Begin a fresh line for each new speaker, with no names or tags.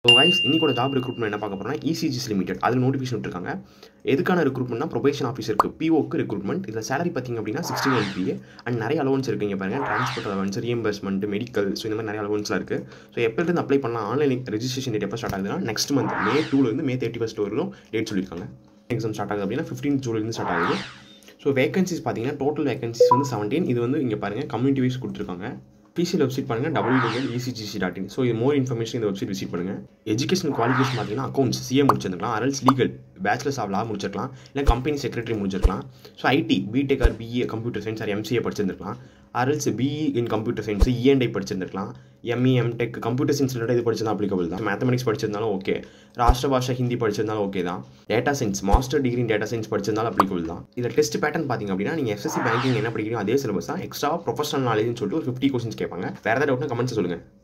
so guys இன்னைக்கோட job recruitment என்ன பார்க்க போறோம்னா இசிஜிஸ் லிமிடெட் அதில் நோட்டிஃபிகேஷன் விட்டுருக்காங்க எதுக்கான ரெக்ரூட்மெண்ட்னா ப்ரொபேஷன் ஆஃபீஸருக்கு பிஓக்கு ரெக்ரூட்மெண்ட் இதில் சேலரி பார்த்தீங்க அப்படின்னா சிக்ஸ்டி ஒன் பிஏ அண்ட் நிறைய அலவன்ஸ் இருக்குங்க பாருங்க transport allowance reimbursement medical so இந்த மாதிரி நிறைய அலவன்ஸ்லாம் இருக்குது ஸோ எப்போலேருந்து அப்ளை பண்ணலாம் ஆன்லைன் ரெஜிஸ்ட்ரேஷன் டேட் எப்போ ஸ்டார்ட் ஆகுதுன்னா நெக்ஸ்ட் மந்த் மே டூலேருந்து மே தேர்ட்டி ஃபஸ்ட் வரைக்கும் டேட் சொல்லியிருக்காங்க எக்ஸாம் ஸ்டார்ட் ஆகுது அப்படின்னா ஃபிஃப்டீன் ஜூலைலேருந்து ஸ்டார்ட் ஆகுது ஸோ வேகன்சிஸ் பார்த்தீங்கன்னா டோட்டல் வேகன்சிஸ் வந்து செவன்டீன் இது வந்து இங்கே பாருங்கள் கம்யூனிட்டி வைஸ் கொடுத்துருக்காங்க பிசிஎல் வெப்சைட் பாருங்கள் W W ECGC dot in so இது மோர் இன்ஃபர்மேஷன் இந்த வெப்சைட் விசிட் பண்ணுங்கள் எஜுகேஷன் குவாலிஃபிகேஷன் பார்த்தீங்கன்னா அக்கௌண்ட்ஸ் சிஏ முடிச்சிருக்கலாம் or else legal bachelors of law முடிச்சிருக்கலாம் இல்லை கம்பெனி செக்ரட்டரி முடிச்சிருக்கலாம் so IT BTech or BA computer science or MCA படிச்சிருந்துருக்கலாம் or else BE in computer science ENI படிச்சிருந்துருக்கலாம் ME MTech computer science related இது படிச்சதா applicable தான் மேத்தமெட்டிக்ஸ் படிச்சிருந்தாலும் ஓகே ராஷ்டிர பாஷா ஹிந்தி படிச்சிருந்தாலும் ஓகே தான் data science master degree in data science படிச்சிருந்தாலும் applicable தான் இதில் டெஸ்ட் பேட்டர்ன் பார்த்தீங்க அப்படின்னா நீங்கள் எஸ்எஸ்சி பேங்கிங் என்ன படிக்கிறீங்க அதே சிலபஸ் தான் எக்ஸ்ட்ரா ப்ரொஃபஷனல் நாலேஜ்னு சொல்லிட்டு ஒரு ஃபிஃப்டி கொஸ்டின்ஸ் கேட்பாங்க வேறு ஏதாவது டவுட்னா கமெண்ட்ஸ் சொல்லுங்கள்